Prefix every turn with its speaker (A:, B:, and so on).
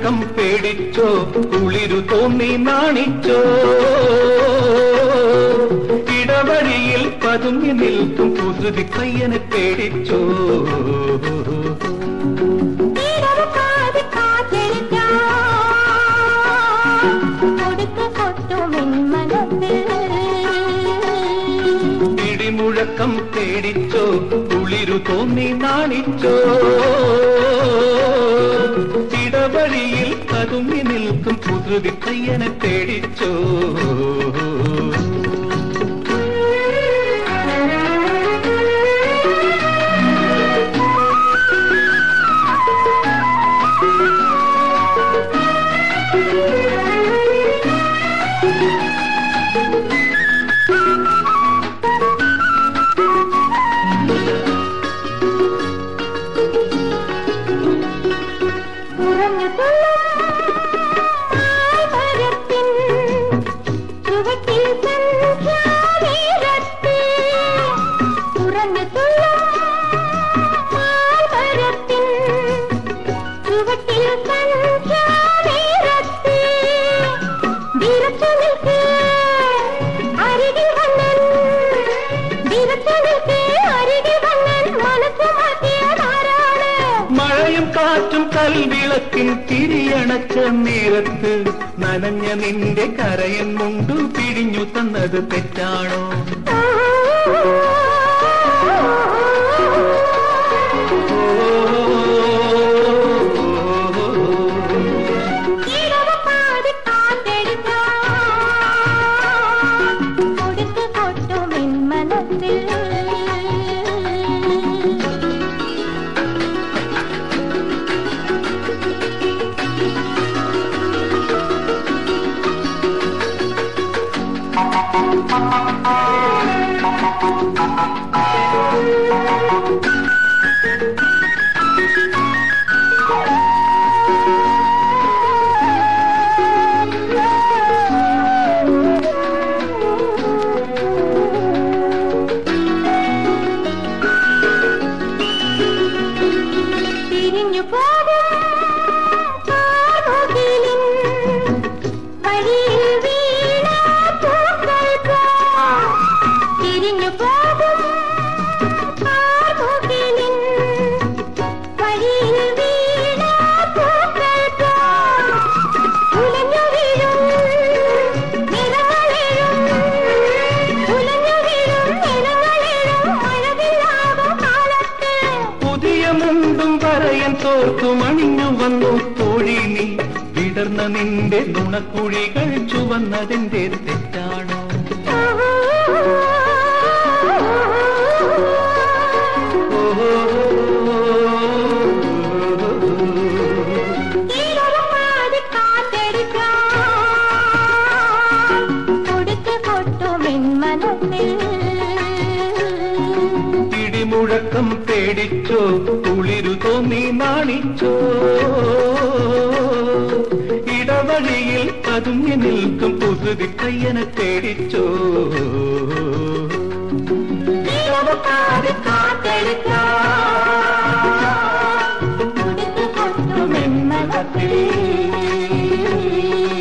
A: ഇടിമുഴക്കം പേടിച്ചോ കുളിരു തോന്നി നാണിച്ചോ ഇടവഴിയിൽ പതുങ്ങി നിൽക്കും കുസൃതി പയ്യനെ പേടിച്ചോ
B: ഇടവക്കാതെ കാറ്റടിക്കാം. കൊടുക്ക കൊട്ടുമെൻ മനസ്സിൽ.
A: ഇടിമുഴക്കം പേടിച്ചോ കുളിരു തോന്നി നാണിച്ചോ ഇടവഴിയിൽ പതുങ്ങി നിൽക്കും കുസൃതി പയ്യനെ പേടിച്ചോ
B: ഉറഞ്ഞു തുള്ളും ആൽമരത്തിൻ ചുവട്ടിൽ സന്ധ്യാനേരത്ത്. ഉറഞ്ഞു തുള്ളും ആൽമരത്തിൻ ചുവട്ടിൽ സന്ധ്യാനേരത്ത്. വിറച്ചു നിൽക്ക് അരികിൽ വന്നൻ. വിറച്ചു നിൽക്ക് അരികിൽ വന്നൻ. മനസ്സ് മാറ്റിയതാരാണ്
A: മഴയും കാറ്റും കൽവിളക്കിൻ തിരിയണച്ച നേരത്ത് നനഞ്ഞ നിന്റെ കരയൻ മുണ്ടു പിഴിഞ്ഞു തന്നത് തെറ്റാണോ
B: ഇടവപ്പാതി കാറ്റടിക്കാം. കൊടുക്ക് കൊട്ടുമെൻ മനസ്സിൽ. തിരിഞ്ഞു പോകും കാർമുകിലിൻ വഴിയിൽ വീണ പൂക്കൾ പോൽ. തിരിഞ്ഞു പോകും കാർമുകിലിൻ വഴിയിൽ വീണ പൂക്കൾ പോൽ. ഉലഞ്ഞു വീഴും നിറങ്ങളെഴും ഉലഞ്ഞു വീഴും നിറങ്ങളെഴും മഴവില്ലാകും കാലത്ത്
A: പുതിയ മുണ്ടും പറയൻ തോർത്തും അണിഞ്ഞു വന്നു തോഴി നീ വിടർന്ന നിന്റെ നുണക്കുഴികൾ ചുവന്നതിന്റെ തെറ്റാണോ
B: ഇടവപ്പാതി കാറ്റടിക്കാം. കൊടുക്ക് കൊട്ടുമെൻ മനസ്സിൽ.
A: ഇടിമുഴക്കം പേടിച്ചോ കുളിരു തോന്നി നാണിച്ചോ ഇടവഴിയിൽ പതുങ്ങി നിൽക്കും കുസൃതി കയ്യനെ പേടിച്ചോ
B: ഇടവപ്പാതി കാറ്റടിക്കാം. കൊടുക്ക് കൊട്ടുമെൻ മനസ്സിൽ.